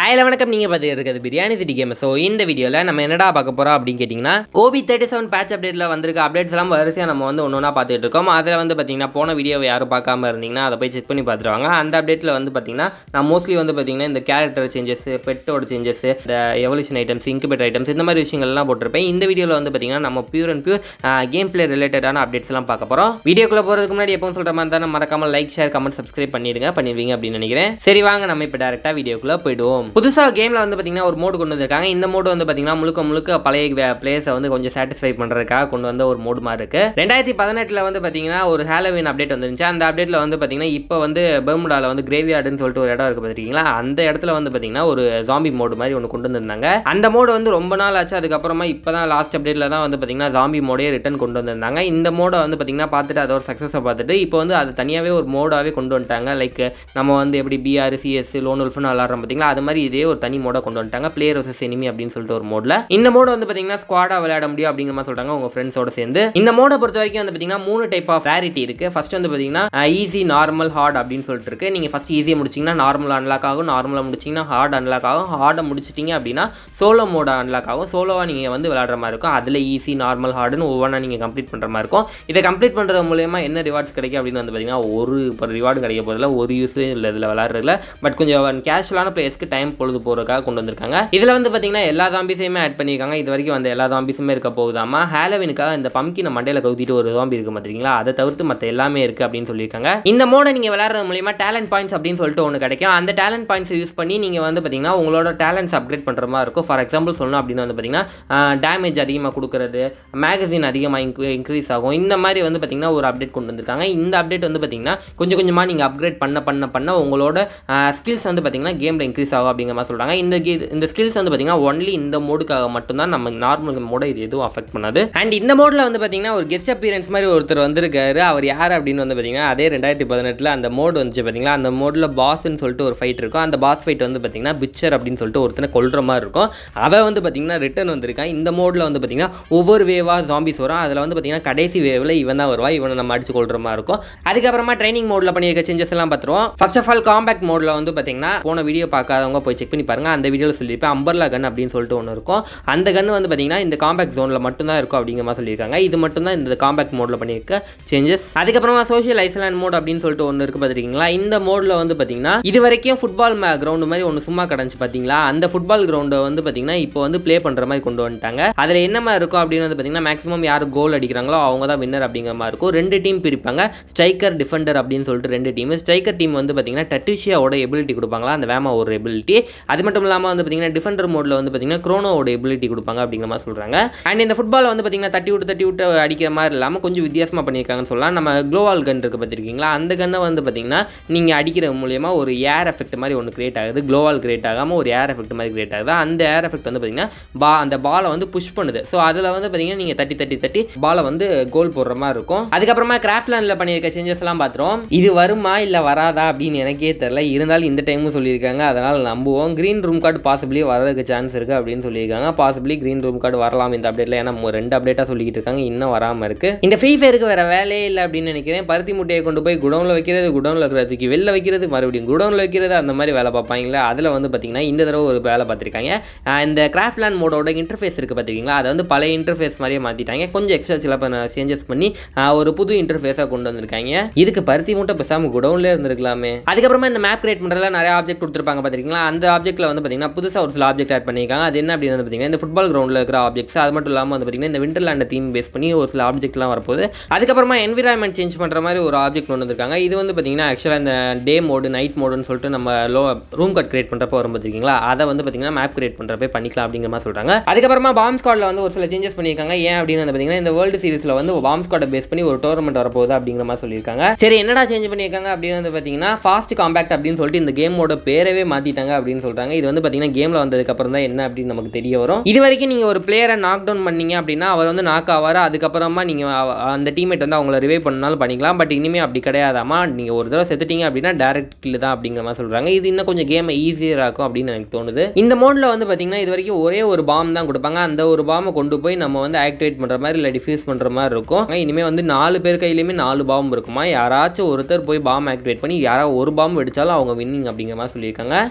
ஹாயில் வணக்கம் நீங்கள் பார்த்துட்டு இருக்கிறது பிரியாணி சிட்டி கேம் ஸோ இந்த வீடியோவில் நம்ம என்னடா பார்க்க போகிறோம் அப்படின்னு கேட்டிங்கன்னா ஓபி தேர்ட்டி செவன் பேட்ச் அப்டேட்டில் வந்திருக்க அப்டேட்ஸ் எல்லாம் வரிசையாக நம்ம வந்து ஒன்று ஒன்றா பார்த்துட்டு இருக்கோம் அதில் வந்து பார்த்தீங்கன்னா போன வீடியோவை யாரும் பார்க்காம இருந்தீங்கன்னா அதை போய் செக் பண்ணி பார்த்துருவாங்க அந்த அப்டேட்டில் வந்து பார்த்தீங்கன்னா நான் மோஸ்ட்லி வந்து பார்த்தீங்கன்னா இந்த கேரக்டர் சேஞ்சஸ் பெட்டோட சேஞ்சஸ் இந்த எவல்யூஷன் ஐட்டம்ஸ் இன்குபேட்டர் ஐட்டம்ஸ் இந்த மாதிரி விஷயங்கள்லாம் போட்டிருப்பேன் இந்த வீடியோவில் வந்து பார்த்தீங்கன்னா நம்ம pure and pure game play ரிலேட்டடான அப்டேட்ஸ் எல்லாம் பார்க்க போகிறோம் வீடியோக்குள்ளே போகிறதுக்கு முன்னாடி எப்பவும் சொல்கிற மாதிரி தான் மறக்காம லைக் ஷேர் கமெண்ட் சப்ஸ்கிரைப் பண்ணிடுங்க பண்ணிடுவீங்க அப்படின்னு நினைக்கிறேன் சரி வாங்க நம்ம இப்போ டேரெக்டாக வீடியோக்குள்ளே போயிடுவோம் புதுசாக கேமில் வந்து பார்த்தீங்கன்னா ஒரு மோடு கொண்டு வந்திருக்காங்க இந்த மோடு வந்து பார்த்தீங்கன்னா முழுக்க முழுக்க பழைய பிளேஸை வந்து கொஞ்சம் சாட்டிஸ்ஃபை பண்ணுறதுக்காக கொண்டு வந்த ஒரு மோடு மாதிரி இருக்கு ரெண்டாயிரத்தி பதினெட்டில் வந்து பார்த்தீங்கன்னா ஒரு ஹாலோவின் அப்டேட் வந்துருந்துச்சு அந்த அப்டேட்டில் வந்து பார்த்தீங்கன்னா இப்போ வந்து பெர்முடாவில் வந்து கிரேவியார்டுன்னு சொல்லிட்டு ஒரு இடம் இருக்கு பார்த்தீங்களா அந்த இடத்துல வந்து பார்த்தீங்கன்னா ஒரு ஜாம்பி மோடு மாதிரி ஒன்று கொண்டு வந்திருந்தாங்க அந்த மோடு வந்து ரொம்ப நாள் ஆச்சு அதுக்கப்புறமா இப்போ தான் லாஸ்ட் அப்டேட்டில் தான் வந்து பார்த்தீங்கன்னா ஜாம்பி மோடே ரிட்டன் கொண்டு வந்திருந்தாங்க இந்த மோடை வந்து பார்த்தீங்கன்னா பார்த்துட்டு அதோட சக்ஸஸை பார்த்துட்டு இப்போ வந்து அது தனியாகவே ஒரு மோடாகவே கொண்டு வந்துட்டாங்க லைக் நம்ம வந்து எப்படி பிஆர் சிஎஸ் லோன் உல்ஃப்னு விளாட்றோம் பார்த்தீங்களா அது மாதிரி இதே ஒரு தனி மோட கொண்டு வந்துட்டாங்க பிளேயர் வர்சஸ் எனிமி அப்படின்னு சொல்லிட்டு ஒரு மோடில் இந்த மோட வந்து பார்த்தீங்கன்னா ஸ்குவாடாக விளையாட முடியும் அப்படிங்கிற மாதிரி சொல்கிறாங்க உங்கள் ஃப்ரெண்ட்ஸோட சேர்ந்து இந்த மோடை பொறுத்த வரைக்கும் வந்து பார்த்தீங்கன்னா மூணு டைப் ஆஃப் ரேரிட்டி இருக்குது ஃபர்ஸ்ட் வந்து பார்த்தீங்கன்னா ஈஸி நார்மல் ஹார்ட் அப்படின்னு சொல்லிட்டு இருக்கு நீங்கள் ஃபஸ்ட் ஈஸியாக முடிச்சிங்கன்னா நார்மல் அன்லாக் ஆகும் நார்மலாக முடிச்சிங்கன்னா ஹார்ட் அன்லாக் ஆகும் ஹார்டை முடிச்சிட்டிங்க அப்படின்னா சோலோ மோட அன்லாக் ஆகும் சோலோவாக நீங்கள் வந்து விளையாடுற மாதிரி இருக்கும் அதில் ஈஸி நார்மல் ஹார்டுன்னு ஒவ்வொன்றா நீங்கள் கம்ப்ளீட் பண்ணுற மாதிரி இருக்கும் இதை கம்ப்ளீட் பண்ணுறது மூலயமா என்ன ரிவார்ட்ஸ் கிடைக்கும் அப்படின்னு வந்து பார்த்தீங்கன்னா ஒரு இப்போ ரிவார்டு கிடைக்க போதில் ஒரு யூஸ் இல்லை இதில் விளாட்றதுல பட் கொஞ்சம் கேஷுவலான பிளேஸ்க்கு டைம் பொழுது போகிறதுக்காக கொண்டு வந்திருக்காங்க இதில் வந்து பார்த்தீங்கன்னா எல்லா ஜாம்பிஸையுமே ஆட் பண்ணியிருக்காங்க இது வரைக்கும் அந்த எல்லா ஜாம்பிஸுமே இருக்க போகுதாமா ஹேலோவினுக்காக இந்த பம்கினை மண்டையில் கவுத்திட்டு ஒரு ஜாம்பி இருக்கு பார்த்தீங்களா அதை தவிர்த்து மற்ற எல்லாமே இருக்குது அப்படின்னு சொல்லியிருக்காங்க இந்த மோடை நீங்கள் விளையாடுறது மூலியமா டேலண்ட் பாயிண்ட்ஸ் அப்படின்னு சொல்லிட்டு ஒன்று கிடைக்கும் அந்த டேலண்ட் பாயிண்ட்ஸ் யூஸ் பண்ணி நீங்கள் வந்து பார்த்தீங்கன்னா உங்களோட டேலண்ட்ஸ் அப்கிரேட் பண்ணுற மாதிரி இருக்கும் ஃபார் எக்ஸாம்பிள் சொல்லணும் அப்படின்னு வந்து பார்த்தீங்கன்னா டேமேஜ் அதிகமாக கொடுக்கறது மேகசின் அதிகமாக இன்க்ரீஸ் ஆகும் இந்த மாதிரி வந்து பார்த்தீங்கன்னா ஒரு அப்டேட் கொண்டு வந்திருக்காங்க இந்த அப்டேட் வந்து பார்த்தீங்கன்னா கொஞ்சம் கொஞ்சமாக நீங்கள் அப்கிரேட் பண்ண பண்ண பண்ண உங்களோட ஸ்கில்ஸ் வந்து பார்த்தீங்கன்னா கேமில் இன்க்ரீஸ் ஆகும் அப்படிங்கிற மாதிரி சொல்கிறாங்க இந்த கே இந்த ஸ்கில்ஸ் வந்து பார்த்தீங்கன்னா ஒன்லி இந்த மோடுக்காக மட்டும்தான் நம்ம நார்மல் மோட இது எதுவும் அஃபெக்ட் பண்ணாது அண்ட் இந்த மோடில் வந்து பார்த்தீங்கன்னா ஒரு கெஸ்ட் அப்பியரன்ஸ் மாதிரி ஒருத்தர் வந்திருக்காரு அவர் யார் அப்படின்னு வந்து பார்த்தீங்கன்னா அதே ரெண்டாயிரத்தி பதினெட்டில் அந்த மோடு வந்துச்சு பார்த்தீங்களா அந்த மோடில் பாஸ்ன்னு சொல்லிட்டு ஒரு ஃபைட் இருக்கும் அந்த பாஸ் ஃபைட் வந்து பார்த்தீங்கன்னா பிக்சர் அப்படின்னு சொல்லிட்டு ஒருத்தனை கொல்ற மாதிரி இருக்கும் அவன் வந்து பார்த்தீங்கன்னா ரிட்டன் வந்திருக்கான் இந்த மோடில் வந்து பார்த்தீங்கன்னா ஒவ்வொரு வேவாக ஜாம்பிஸ் வரும் அதில் வந்து பார்த்தீங்கன்னா கடைசி வேவில் இவன் தான் வருவா இவனை நம்ம அடிச்சு கொள்கிற மாதிரி இருக்கும் அதுக்கப்புறமா ட்ரைனிங் மோடில் பண்ணியிருக்க சேஞ்சஸ் எல்லாம் பார்த்துருவோம் ஃபர்ஸ்ட் ஆஃப் ஆல் காம்பேக்ட் மோடில் வந்து பார்த்தீங்கன்னா போன வீடியோ பார்க்காதவங்க போய் செக் பண்ணி பாருங்க அந்த வீடியோவில் சொல்லியிருப்பேன் அம்பர்லா கன் அப்படின்னு சொல்லிட்டு ஒன்று இருக்கும் அந்த கன் வந்து பார்த்தீங்கன்னா இந்த காம்பேக்ட் ஜோனில் மட்டும்தான் இருக்கும் அப்படிங்கிற மாதிரி சொல்லியிருக்காங்க இது மட்டும் தான் இந்த காம்பேக்ட் மோடில் பண்ணியிருக்க சேஞ்சஸ் அதுக்கப்புறமா சோஷியல் ஐசலாண்ட் மோட் அப்படின்னு சொல்லிட்டு ஒன்று இருக்குது பார்த்துருக்கீங்களா இந்த மோடில் வந்து பார்த்தீங்கன்னா இது வரைக்கும் ஃபுட்பால் கிரவுண்டு மாதிரி ஒன்று சும்மா கிடந்துச்சு பார்த்தீங்களா அந்த ஃபுட்பால் கிரவுண்டை வந்து பார்த்தீங்கன்னா இப்போ வந்து ப்ளே பண்ணுற மாதிரி கொண்டு வந்துட்டாங்க அதில் என்ன மாதிரி இருக்கும் அப்படின்னு வந்து பார்த்தீங்கன்னா மேக்ஸிமம் யார் கோல் அடிக்கிறாங்களோ அவங்க தான் வின்னர் அப்படிங்கிற மாதிரி இருக்கும் ரெண்டு டீம் பிரிப்பாங்க ஸ்ட்ரைக்கர் டிஃபெண்டர் அப்படின்னு சொல்லிட்டு ரெண்டு டீம் ஸ்ட்ரைக்கர் டீம் வந்து பார்த்தீங்கன்னா டட்டிஷியாவோட எபிலிட்டி கொடுப்பாங்களா அந்த வேமா ஒரு எபிலிட்டி அது மட்டும் இல்லாமல் வந்து பார்த்தீங்கன்னா டிஃபெண்டர் மோடில் வந்து பார்த்தீங்கன்னா க்ரோனோவோட எபிலிட்டி கொடுப்பாங்க அப்படிங்கிற மாதிரி சொல்கிறாங்க அண்ட் இந்த ஃபுட்பால் வந்து பார்த்தீங்கன்னா தட்டி விட்டு தட்டி விட்டு அடிக்கிற மாதிரி இல்லாமல் கொஞ்சம் வித்தியாசமாக பண்ணியிருக்காங்கன்னு சொல்லலாம் நம்ம க்ளோவால் கன் இருக்குது பார்த்துருக்கீங்களா அந்த கன்னை வந்து பார்த்தீங்கன்னா நீங்கள் அடிக்கிற மூலியமா ஒரு ஏர் எஃபெக்ட் மாதிரி ஒன்று கிரியேட் ஆகுது க்ளோவால் கிரியேட் ஆகாமல் ஒரு ஏர் எஃபெக்ட் மாதிரி கிரியேட் ஆகுது அந்த ஏர் எஃபெக்ட் வந்து பார்த்தீங்கன்னா பா அந்த பாலை வந்து புஷ் பண்ணுது ஸோ அதில் வந்து பார்த்தீங்கன்னா நீங்கள் தட்டி தட்டி தட்டி பாலை வந்து கோல் போடுற மாதிரி இருக்கும் அதுக்கப்புறமா கிராஃப்ட்லேண்டில் பண்ணியிருக்க சேஞ்சஸ் எல்லாம் பார்த்துருவோம் இது வருமா இல்லை வராதா அப்படின்னு எனக்கே தெரில இருந்தாலும் இந்த டைமும் சொல்லியிருக்காங்க அதனால் நம்புவோம் க்ரீன் ரூம் கார்டு பாசிபிளி வரதுக்கு சான்ஸ் இருக்குது அப்படின்னு சொல்லியிருக்காங்க பாசிபிளி க்ரீன் ரூம் கார்டு வரலாம் இந்த அப்டேட்டில் ஏன்னா மு- ரெண்டு அப்டேட்டாக சொல்லிக்கிட்டு இருக்காங்க இன்னும் வராமல் இருக்குது இந்த ஃப்ரீ ஃபயருக்கு வேறு வேலையே இல்லை அப்படின்னு நினைக்கிறேன் பருத்தி முட்டையை கொண்டு போய் குடோனில் வைக்கிறது குடோனில் வைக்கிறதுக்கு வெளில வைக்கிறது மறுபடியும் குடோனில் வைக்கிறது அந்த மாதிரி வேலை பார்ப்பாங்களா அதில் வந்து பார்த்தீங்கன்னா இந்த தடவை ஒரு வேலை பார்த்துருக்காங்க ஆஹ் இந்த கிராஃப்ட் லேண்ட் மோடோட இன்டர்ஃபேஸ் இருக்குது பார்த்தீங்களா அதை வந்து பழைய இன்டர்ஃபேஸ் மாதிரியே மாற்றிட்டாங்க கொஞ்சம் எக்ஸ்ட்ரா சில சேஞ்சஸ் பண்ணி ஆஹ் ஒரு புது இன்டர்ஃபேஸாக கொண்டு வந்திருக்காங்க இதுக்கு பருத்தி மூட்டை பேசாமல் குடோன்லேயே இருந்திருக்கலாமே அதுக்கப்புறமா இந்த மேப் கிரியேட் பண்ணுறதுல நிறைய ஆப்ஜெக்ட் கொடுத்துருப்பாங்க பார்த்துருக்கீங்களா அந்த ஆப்ஜெக்ட்டில் வந்து பார்த்தீங்கன்னா புதுசாக ஒரு சில ஆப்ஜெக்ட் ஆட் பண்ணியிருக்காங்க அது என்ன அப்படின்னு வந்து பார்த்தீங்கன்னா இந்த ஃபுட்பால் கிரவுண்டில் இருக்கிற ஆப்ஜெக்ட்ஸ் அது மட்டும் இல்லாமல் வந்து பார்த்தீங்கன்னா இந்த விண்டர்லேண்டை தீம் பேஸ் பண்ணி ஒரு சில ஆப்ஜெக்ட்லாம் வரப்போகுது அதுக்கப்புறமா என்விரான்மெண்ட் சேஞ்ச் பண்ணுற மாதிரி ஒரு ஆப்ஜெக்ட் கொண்டு வந்திருக்காங்க இது வந்து பார்த்தீங்கன்னா ஆக்சுவலாக இந்த டே மோடு நைட் மோடுன்னு சொல்லிட்டு நம்ம லோ ரூம் கட் கிரியேட் பண்ணுறப்போ வரும் பார்த்துருக்கீங்களா அதை வந்து பார்த்தீங்கன்னா மேப் கிரியேட் பண்ணுறப்ப பண்ணிக்கலாம் அப்படிங்கிற மாதிரி சொல்கிறாங்க அதுக்கப்புறமா பாம் ஸ்குவாடில் வந்து ஒரு சில சேஞ்சஸ் பண்ணியிருக்காங்க ஏன் அப்படின்னு வந்து பார்த்தீங்கன்னா இந்த வேர்ல்டு சீரிஸில் வந்து பாம் ஸ்குவாடை பேஸ் பண்ணி ஒரு டோர்னமெண்ட் வரப்போகுது அப்படிங்கிற மாதிரி சொல்லியிருக்காங்க சரி என்னடா சேஞ்ச் பண்ணியிருக்காங்க அப்படின்னு வந்து பார்த்தீங்கன்னா ஃபாஸ்ட் காம்பேக்ட் அப்படின்னு சொல்லிட்டு இந்த கேமோட பேரவே மாற்றிட்டாங்க அப்படின்னு சொல்கிறாங்க இது வந்து பார்த்தீங்கன்னா கேமில் வந்ததுக்கப்புறம் தான் என்ன அப்படின்னு நமக்கு தெரிய வரும் இது வரைக்கும் நீங்கள் ஒரு பிளேயரை நாக் டவுன் பண்ணீங்க அப்படின்னா அவர் வந்து நாக் ஆவார் அதுக்கப்புறமா நீங்கள் அந்த டீமேட் வந்து அவங்கள ரிவைவ் பண்ணாலும் பண்ணிக்கலாம் பட் இனிமேல் அப்படி கிடையாதாமா நீங்கள் ஒரு தடவை செத்துட்டீங்க அப்படின்னா டேரக்ட் கில் தான் அப்படிங்கிற மாதிரி சொல்கிறாங்க இது இன்னும் கொஞ்சம் கேமை ஈஸியாக இருக்கும் அப்படின்னு எனக்கு தோணுது இந்த மோடில் வந்து பார்த்தீங்கன்னா இது வரைக்கும் ஒரே ஒரு பாம் தான் கொடுப்பாங்க அந்த ஒரு பாமை கொண்டு போய் நம்ம வந்து ஆக்டிவேட் பண்ணுற மாதிரி இல்லை டிஃப்யூஸ் பண்ணுற மாதிரி இருக்கும் இனிமேல் வந்து நாலு பேர் கையிலையுமே நாலு பாம் இருக்குமா யாராச்சும் ஒருத்தர் போய் பாம் ஆக்டிவேட் பண்ணி யாராவது ஒரு பாம் வெடிச்சாலும் அவங்க வின்னிங் அப்படிங்கிற மாதிரி சொல்லியிருக்காங்க பானை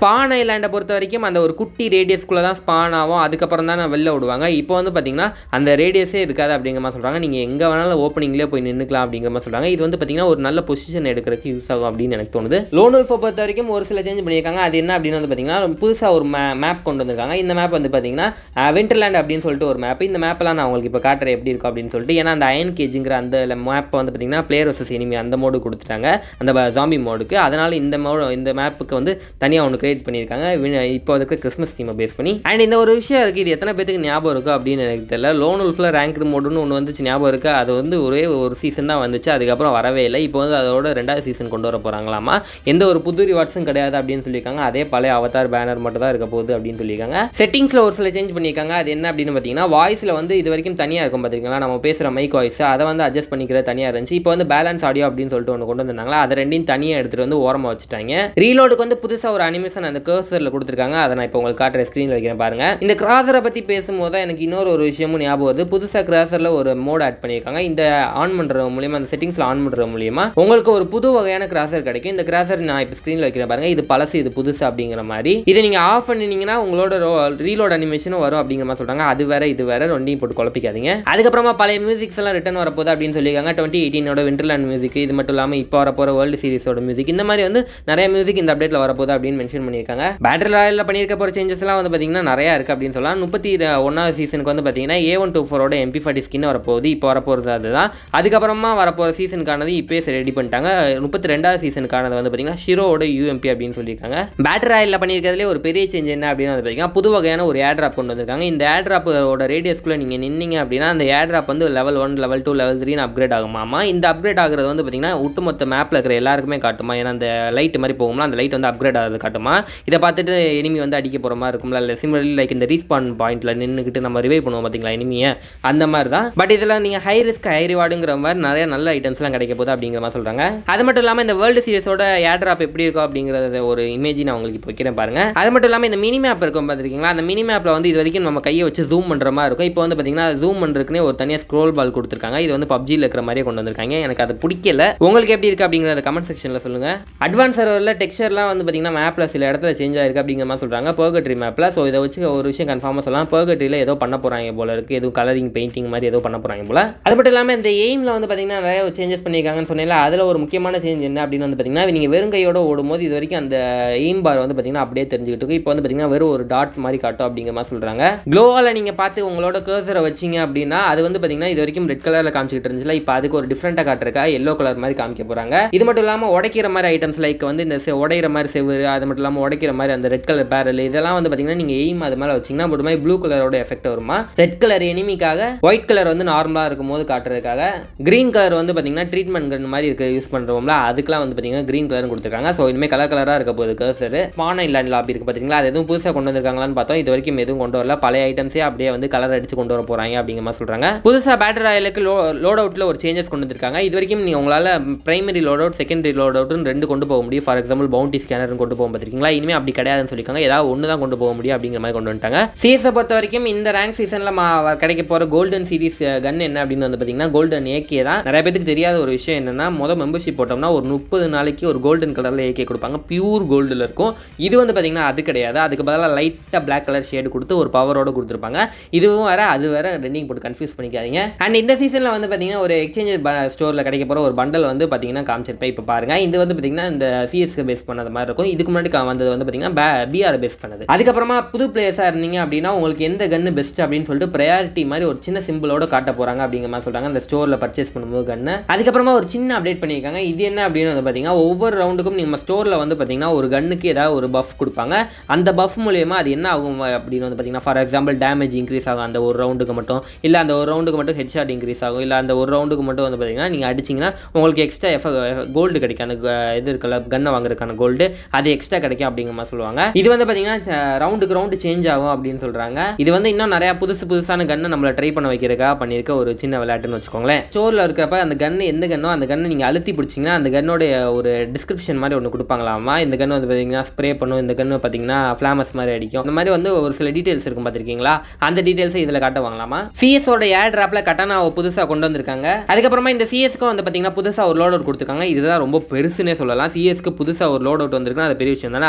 ஐலாண்டை பொறுத்த வரைக்கும் அந்த ஒரு குட்டி ரேடியஸ்குள்ளே தான் ஸ்பான் ஆகும் அதுக்கப்புறம் தான் வெளில விடுவாங்க இப்போ வந்து பார்த்தீங்கன்னா அந்த ரேடியஸே இருக்காது அப்படிங்கிற மாதிரி சொல்கிறாங்க நீங்கள் எங்கே வேணாலும் ஓப்பனிங்லேயே போய் நின்றுக்கலாம் அப்படிங்கிற மாதிரி சொல்கிறாங்க இது வந்து பார்த்தீங்கன்னா ஒரு நல்ல பொசிஷன் எடுக்கிறதுக்கு யூஸ் ஆகும் அப்படின்னு எனக்கு தோணுது லோன் உல்ஃபை பொறுத்த வரைக்கும் ஒரு சில சேஞ்ச் பண்ணியிருக்காங்க அது என்ன அப்படின்னு வந்து பார்த்தீங்கன்னா புதுசாக ஒரு மே மேப் கொண்டு வந்திருக்காங்க இந்த மேப் வந்து பார்த்தீங்கன்னா விண்டர்லேண்ட் அப்படின்னு சொல்லிட்டு ஒரு மேப் இந்த மேப்பெல்லாம் நான் உங்களுக்கு இப்போ காட்டுறேன் எப்படி இருக்கும் அப்படின்னு சொல்லிட்டு ஏன்னா அந்த அயன் கேஜுங்கிற அந்த மேப்பை வந்து பார்த்தீங்கன்னா பிளேயர் வர்சஸ் எனிமி அந்த மோடு கொடுத்துட்டாங்க அந்த ஜாம்பி மோடுக்கு அதனால் இந்த மோடு இந்த மேப்புக்கு வந்து தனியாக ஒன்று கிரியேட் பண்ணியிருக்காங்க வி- இப்போ இருக்கிற கிறிஸ்மஸ் தீமை பேஸ் பண்ணி அண்ட் இந்த ஒரு விஷயம் இருக்குது இது எத்தனை பேத்துக்கு ஞாபகம் இருக்குது அப்படின்னு எனக்கு தெரியல லோன் உல்ஃபில் ரேங்க்டு மோடுன்னு ஒன்று வந்துச்சு ஞாபகம் இருக்குது அது வந்து ஒரே ஒரு சீசன் தான் வந்துச்சு அதுக்கப்புறம் வரவே இல்லை இப்போ வந்து அதோட ரெண்டாவது சீசன் கொண்டு வர போகிறாங்களாமா எந்த ஒரு புது ரிவார்ட்ஸும் கிடையாது அப்படின்னு சொல்லியிருக்காங்க அதே பழைய அவதார் பேனர் மட்டும் தான் இருக்க போகுது அப்படின்னு சொல்லியிருக்காங்க செட்டிங்ஸில் ஒரு சில சேஞ்ச் பண்ணியிருக்காங்க அது என்ன அப்படின்னு பார்த்தீங்கன்னா வாய்ஸில் வந்து இது வரைக்கும் தனியாக இருக்கும் பார்த்திருக்கீங்களா நம்ம பேசுகிற மைக் வாய்ஸ் அதை வந்து அட்ஜஸ்ட் பண்ணிக்கிறது தனியாக இருந்துச்சு இப்போ வந்து பேலன்ஸ் ஆடியோ அப்படின்னு சொல்லிட்டு ஒன்று கொண்டு வந்தாங்களா அதை ரெண்டையும் தனியாக எடுத்துகிட்டு வந்து ஓரமாக வச்சுட்டாங்க ரீலோடுக்கு வந்து புதுசாக ஒரு அனிமேஷன் அந்த கர்சரில் கொடுத்துருக்காங்க அதை நான் இப்போ உங்களுக்கு காட்டுற ஸ்க்ரீனில் வைக்கிறேன் பாருங்க இந்த கிராசரை பற்றி பேசும்போது தான் எனக்கு இன்னொரு ஒரு விஷயமும் ஞாபகம் வருது புதுசாக கிராசரில் ஒரு மோட் ஆட் பண்ணியிருக்காங்க இந்த ஆன் பண்ணுறது மூலியமா அந்த செட்டிங்ஸில் ஆன் பண்ணுறது மூலியமா உங்களுக்கு ஒரு புது வகையான கிராசர் கிடைக்கும் இந்த கிராசர் நான் இப்போ ஸ்க்ரீனில் வைக்கிறேன் பாருங்க இது பழசு இது புதுசு அப்படிங்கிற மாதிரி இதை நீங்கள் ஆஃப் பண்ணினீங்கன்னா உங்களோட ரீலோட் அனிமேஷனும் வரும் அப்படிங்கிற மாதிரி சொல்கிறாங்க அது வேற இது வேற ரெண்டையும் போட்டு குழப்பிக்காதீங்க அதுக்கப்புறமா பழைய மியூசிக்ஸ் எல்லாம் ரிட்டன் வரப்போகுது அப்படின்னு சொல்லியிருக்காங்க டுவெண்ட்டி எயிட்டீனோட விண்டர்லேண்ட் மியூசிக் இது மட்டும் இல்லாமல் இப்போ வரப்போகிற வேர்ல்டு சீரிஸோட மியூசிக் இந்த மாதிரி வந்து நிறைய மியூசிக் இந்த அப்டேட்டில் வரப்போகுது அப்படின்னு மென்ஷன் பண்ணியிருக்காங்க பேட்டரி ராயலில் பண்ணியிருக்க போகிற சேஞ்சஸ் எல்லாம் வந்து பார்த்தீங்கன்னா நிறையா இருக்குது அப்படின்னு சொல்லலாம் முப்பத்தி ஒன்றாவது சீசனுக்கு வந்து பார்த்தீங்கன்னா ஏ ஒன் டூ ஃபோரோட எம்பி ஃபார்ட்டி ஸ்கின் வரப்போகுது இப்போ வரப்போகிறது அதுதான் அதுக்கப்புறமா வரப்போகிற சீசனுக்கானது இப்போயே ரெடி பண்ணிட்டாங்க முப்பத்தி ரெண்டாவது சீசனுக்கானது வந்து பார்த்தீங்கன்னா ஷிரோவோட யூஎம்பி அப்படின்னு சொல்லியிருக்காங்க பேட்டரி ராயலில் பண்ணியிருக்கிறதுலே ஒரு பெரிய சேஞ்ச் என்ன அப்படின்னு வந்து பார்த்தீங்கன்னா புது வகையான ஒரு ஏர் ட்ராப் கொண்டு வந்திருக்காங்க இந்த ஏர் ட்ராப்போட ரேடியஸ்க்குள்ளே நீங்கள் நின்னீங்க அப்படின்னா அந்த ஏர் ட்ராப் வந்து level one level two level த்ரீன்னு அப்கிரேட் ஆகுமாமா இந்த அப்கிரேட் ஆகுறது வந்து பார்த்தீங்கன்னா ஒட்டுமொத்த மேப்பில் இருக்கிற எல்லாருக்குமே காட்டுமா ஏன்னா அந்த லைட் மாதிரி போகும்ல அந்த லைட் வந்து அப்கிரேட் ஆகிறது காட்டுமா இதை பார்த்துட்டு எனிமி வந்து அடிக்க போகிற மாதிரி இருக்கும்ல இல்லை சிமிலர்லி லைக் இந்த ரீஸ்பான் பாயிண்ட்டில் நின்றுக்கிட்டு நம்ம ரிவைவ் பண்ணுவோம் பார்த்தீங்களா எனிமியை அந்த மாதிரி தான் பட் இதில் நீங்கள் ஹை ரிஸ்க் ஹை ரிவார்டுங்கிற மாதிரி நிறைய நல்ல ஐட்டம்ஸ்லாம் கிடைக்க போகுது அப்படிங்கிற மாதிரி சொல்கிறாங்க அது மட்டும் இல்லாமல் இந்த வேர்ல்டு சீரிஸோட ஏர் ட்ராப் எப்படி இருக்கும் அப்படிங்கிறத ஒரு இமேஜ் நான் உங்களுக்கு இப்போ வைக்கிறேன் பாருங்க அது மட்டும் இல்லாமல் இந்த மினி மேப் இருக்கும் பார்த்துருக்கீங்களா அந்த மினி மேப்பில் வந்து இது வரைக்கும் நம்ம கையை வச்சு ஜூம் பண்ணுற மாதிரி இருக்கும் இப்போ வந்து பார்த்தீங்கன்னா ஜூம் பண்ணுறதுக்குனே ஒரு தனியாக ஸ்க்ரோல் பால் கொடுத்துருக்காங்க இது வந்து பப்ஜியில் இருக்கிற மாதிரியே கொண்டு வந்திருக்காங்க எனக்கு அது பிடிக்கல உங்களுக்கு எப்படி இருக்குது அப்படிங்கிறத கமெண்ட் செக்ஷனில் சொல்லுங்கள் அட்வான்ஸ் சர்வரில் டெக்ஸ்சர்லாம் வந்து பார்த்தீங்கன்னா மேப்பில் சில இடத்துல சேஞ்ச் ஆயிருக்கு அப்படிங்கிற மாதிரி சொல்கிறாங்க பர்கட்ரி மேப்பில் ஸோ இதை வச்சு ஒரு விஷயம் கன்ஃபார்மாக சொல்லலாம் பர்கட்ரியில் ஏதோ பண்ண போகிறாங்க போல இருக்குது எதுவும் கலரிங் பெயிண்டிங் மாதிரி ஏதோ பண்ண போகிறாங்க போல அது மட்டும் இல்லாமல் இந்த எய்மில் வந்து பார்த்தீங்கன்னா நிறைய சேஞ்சஸ் பண்ணியிருக்காங்கன்னு சொன்னேன்ல அதில் ஒரு முக்கியமான சேஞ்ச் என்ன அப்படின்னு வந்து பார்த்தீங்கன்னா நீங்கள் வெறும் கையோட ஓடும்போது இது வரைக்கும் அந்த எய்ம் பார் வந்து பார்த்தீங்கன்னா அப்படியே தெரிஞ்சுக்கிட்டு இருக்கு இப்போ வந்து பார்த்தீங்கன்னா வெறும் ஒரு டாட் மாதிரி காட்டும் அப்படிங்கிற மாதிரி சொல்கிறாங்க க்ளோவால் நீங்கள் பார்த்து உங்களோட கர்சரை வச்சிங்க அப்படின்னா அது வந்து பார்த்தீங்கன்னா இது வரைக்கும் ரெட் கலரில் காமிச்சிக்கிட்டு இருந்துச்சுல இப்போ அதுக்கு ஒரு டிஃப்ரெண்ட்டாக காட்டுறக்கா எல்லோ கலர் மாதிரி காமிக்க போகிறாங்க இது மட்டும் இல்லாமல் உடைக்கிற மாதிரி ஐட்டம்ஸ் லைக் வந்து இந்த செ- உடையிற மாதிரி செவ்வறு அது மட்டும் இல்லாமல் உடைக்கிற மாதிரி அந்த ரெட் கலர் பேரல் இதெல்லாம் வந்து பார்த்தீங்கன்னா நீங்கள் எய்ம் அது மேலே வச்சிங்கன்னா ஒரு மாதிரி ப்ளூ கலரோட எஃபெக்ட் வருமா ரெட் கலர் எனிமிக்காக ஒயிட் கலர் வந்து நார்மலாக இருக்கும் போது காட்டுறதுக்காக க்ரீன் கலர் வந்து பார்த்தீங்கன்னா ட்ரீட்மெண்ட் கன் மாதிரி இருக்க யூஸ் பண்ணுறோம்ல அதுக்கெல்லாம் வந்து பார்த்தீங்கன்னா க்ரீன் கலர் கொடுத்துருக்காங்க ஸோ இனிமேல் கலர் கலராக இருக்க போகுது கர்சர் பானை இல்ல லாபி இருக்குது பார்த்தீங்களா அது எதுவும் புதுசாக கொண்டு வந்திருக்காங்களான்னு பார்த்தோம் இது வரைக்கும் எதுவும் கொண்டு வரல பழைய ஐட்டம்ஸே அப்படியே வந்து கலர் அடிச்சு கொண்டு வர போகிறாங்க அப்படிங்கிற மாதிரி சொல்கிறாங்க புதுசாக பேட்டரி ஆயிலுக்கு லோ லோட் அவுட்டில் ஒரு சேஞ்சஸ் கொண்டு வந்திருக்காங்க இது வரைக்கும் நீங்கள் உங்களால் primary load out secondary load அவுட்னு ரெண்டு கொண்டு போக முடியும் ஃபார் எக்ஸாம்பிள் பவுண்டி ஸ்கேனர்னு கொண்டு போக பார்த்துருக்கீங்களா இனிமேல் அப்படி கிடையாதுன்னு சொல்லியிருக்காங்க ஏதாவது ஒன்று தான் கொண்டு போக முடியும் அப்படிங்கிற மாதிரி கொண்டு வந்துட்டாங்க சிஎஸை பொறுத்த வரைக்கும் இந்த ரேங்க் சீசனில் கிடைக்க போகிற கோல்டன் சீரிஸ் கன் என்ன அப்படின்னு வந்து பார்த்தீங்கன்னா கோல்டன் ஏகே தான் நிறைய பேருக்கு தெரியாத ஒரு விஷயம் என்னன்னா மொதல் மெம்பர்ஷிப் போட்டோம்னா ஒரு முப்பது நாளைக்கு ஒரு கோல்டன் கலரில் ஏகே கொடுப்பாங்க பியூர் கோல்டில் இருக்கும் இது வந்து பார்த்தீங்கன்னா அது கிடையாது அதுக்கு பதிலாக லைட்டாக பிளாக் கலர் ஷேடு கொடுத்து ஒரு பவரோட கொடுத்துருப்பாங்க இதுவும் வேற அது வேற ரெண்டையும் போட்டு கன்ஃபியூஸ் பண்ணிக்காதீங்க அண்ட் இந்த சீசனில் வந்து பார்த்தீங்கன்னா ஒரு எக்ஸ்சேஞ்ச் ஸ்டோரில் கிடைக்க போகிற ஒரு பண்டல் வந்து பார்த்தீங்கன்னா காமிச்சிருப்பேன் இப்போ பாருங்க இது வந்து பார்த்தீங்கன்னா இந்த சிஎஸ்க்கு பேஸ் பண்ணது மாதிரி இருக்கும் இதுக்கு முன்னாடி கா- வந்தது வந்து பார்த்தீங்கன்னா பிஆர் பேஸ் பண்ணது அதுக்கப்புறமா புது பிளேயர்ஸாக இருந்தீங்க அப்படின்னா உங்களுக்கு எந்த கன்று பெஸ்ட் அப்படின்னு சொல்லிட்டு ப்ரையாரிட்டி மாதிரி ஒரு சின்ன சிம்பிளோட காட்ட போகிறாங்க அப்படிங்கிற மாதிரி சொல்கிறாங்க அந்த ஸ்டோரில் பர்ச்சேஸ் பண்ணும்போது கன்று அதுக்கப்புறமா ஒரு சின்ன அப்டேட் பண்ணியிருக்காங்க இது என்ன அப்படின்னு வந்து பார்த்தீங்கன்னா ஒவ்வொரு ரவுண்டுக்கும் நம்ம ஸ்டோரில் வந்து பார்த்தீங்கன்னா ஒரு கன்னுக்கு ஏதாவது ஒரு பஃப் கொடுப்பாங்க அந்த பஃப் மூலியமா அது என்ன ஆகும் அப்படின்னு வந்து பார்த்தீங்கன்னா ஃபார் எக்ஸாம்பிள் டேமேஜ் இன்க்ரீஸ் ஆகும் அந்த ஒரு ரவுண்டுக்கு மட்டும் இல்லை அந்த ஒரு ரவுண்டுக்கு மட்டும் ஹெட்ஷாட் இன்க்ரீஸ் ஆகும் இல்லை அந்த ஒரு ரவுண்டுக்கு மட்டும் வந்து பார்த்தீங்கன்னா நீங்கள் அடிச்சிங்கன்னா உங்களுக்கு எக்ஸ்ட்ரா எஃப் கோல்டு கிடைக்கும் அந்த க- இது இருக்கல கன்னை வாங்குறதுக்கான கோல்டு அது எக்ஸ்ட்ரா கிடைக்கும் அப்படிங்கிற மாதிரி சொல்லுவாங்க இது வந்து பார்த்தீங்கன்னா ரவுண்டுக்கு ரவுண்டு சேஞ்ச் ஆகும் அப்படின்னு சொல்கிறாங்க இது வந்து இன்னும் நிறையா புதுசு புதுசான கன்னை நம்மளை ட்ரை பண்ண வைக்கிறதுக்காக பண்ணியிருக்க ஒரு சின்ன விளையாட்டுன்னு வச்சுக்கோங்களேன் ஸ்டோரில் இருக்கிறப்ப அந்த கன்று எந்த கன்னோ அந்த கன்னை நீங்கள் அழுத்தி பிடிச்சிங்கன்னா அந்த கன்னோட ஒரு டிஸ்கிரிப்ஷன் மாதிரி ஒன்று கொடுப்பாங்களாமா இந்த கன்று வந்து பார்த்தீங்கன்னா ஸ்ப்ரே பண்ணும் இந்த கன்று பார்த்தீங்கன்னா ஃப்ளாமஸ் மாதிரி அடிக்கும் இந்த மாதிரி வந்து ஒரு சில டீட்டெயில்ஸ் இருக்கும் பார்த்துருக்கீங்களா அந்த டீட்டெயில்ஸை இதில் காட்டுவாங்களாமா சிஎஸோட ஏர் ட்ராப்பில் கட்டானாவை புதுசாக கொண்டு வந்திருக்காங்க அதுக்கப்புறமா இந்த சிஎஸ்க்கும் வந்து பார்த்தீங்கன்னா புதுசாக ஒரு லோட் அவுட் கொடுத்துருக்காங்க இதுதான் ரொம்ப பெருசுன்னே சொல்லலாம் சிஎஸ்க்கு புதுசாக ஒரு லோட் அவுட் வந்திருக்குன்னா அது பெரிய விஷயம் தானே அண்ட் இதுவும்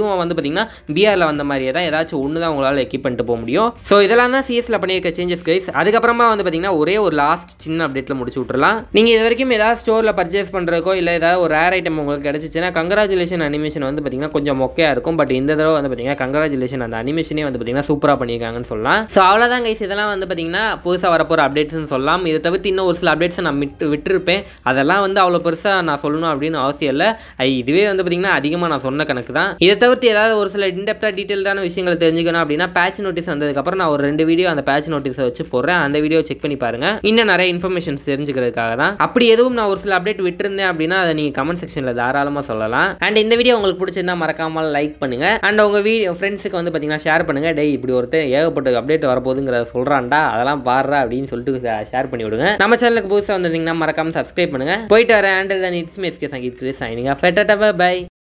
அதுவும் வந்து பார்த்தீங்கன்னா பிஆரில் வந்த மாதிரியே தான் ஏதாச்சும் ஒன்று தான் உங்களால் எக்யூப் பண்ணிட்டு போக முடியும் ஸோ இதெல்லாம் தான் சிஎஸ்ல பண்ணியிருக்க சேஞ்சஸ் கைஸ் அதுக்கப்புறமா வந்து பார்த்தீங்கன்னா ஒரே ஒரு லாஸ்ட் சின்ன அப்டேட்டில் முடிச்சு விட்றலாம் நீங்கள் இது வரைக்கும் ஏதாவது ஸ்டோரில் பர்ச்சேஸ் பண்ணுறக்கோ இல்லை ஏதாவது ஒரு ரேர் ஐட்டம் உங்களுக்கு கிடச்சிச்சுன்னா கங்க்ராச்சுலேஷன் அனிமேஷன் வந்து பார்த்தீங்கன்னா கொஞ்சம் மொக்கையாக இருக்கும் பட் இந்த தடவை வந்து பார்த்தீங்கன்னா கங்க்ராச்சுலேஷன் அந்த அனிமேஷனே வந்து பார்த்தீங்கன்னா சூப்பராக பண்ணியிருக்காங்கன்னு சொல்லலாம் ஸோ அவ்வளோதான் கைஸ் இதெல்லாம் வந்து பார்த்தீங்கன்னா புதுசாக வரப்போகிற அப்டேட்ஸ்னு சொல்லலாம் இதை தவிர்த்து இன்னும் ஒரு சில அப்டேட்ஸை நான் விட்டு விட்டுருப்பேன் அதெல்லாம் வந்து அவ்வளோ பெருசாக நான் சொல்லணும் அப்படின்னு அவசியம் இல்லை ஐ, இதுவே வந்து பார்த்தீங்கன்னா அதிகமாக நான் சொன்ன கணக்கு தான் இதை தவிர்த்து ஏதாவது ஒரு சில இன்டெப்டாக டீட்டெயில்டான விஷயங்களை தெரிஞ்சுக்கணும் அப்படின்னா பேட்ச் நோட்டீஸ் வந்ததுக்கப்புறம் நான் ஒரு ரெண்டு வீடியோ அந்த பேட்ச் நோட்டீஸை வச்சு போடுறேன் அந்த வீடியோ செக் பண்ணி பாருங்க இன்னும் நிறைய இன்ஃபர்மேஷன்ஸ் தெரிஞ்சுக்கிறதுக்காக தான் அப்படி எதுவும் நான் ஒரு சில அப்டேட் விட்டுருந்தேன் அப்படின்னா அதை நீங்கள் கமெண்ட் செக்ஷனில் தாராளமாக சொல்லலாம் அண்ட் இந்த வீடியோ உங்களுக்கு பிடிச்சிருந்தா மறக்காமல் லைக் பண்ணுங்க அண்ட் உங்கள் வீடியோ ஃப்ரெண்ட்ஸுக்கு வந்து பார்த்தீங்கன்னா ஷேர் பண்ணுங்க டேய் இப்படி ஒருத்தர் ஏகப்பட்ட அப்டேட் வரப்போகுதுங்கிறத சொல்கிறான்டா அதெல்லாம் பாடுறா அப்படின்னு சொல்லிட்டு ஷேர் பண்ணி விடுங்க நம்ம சேனலுக்கு புதுசாக வந்திருந்தீங்கன்னா மறக்காம சப்ஸ்கிரைப் பண்ணுங்க போயிட்டு வரேன் and then it's miss K Sangeeth signing off by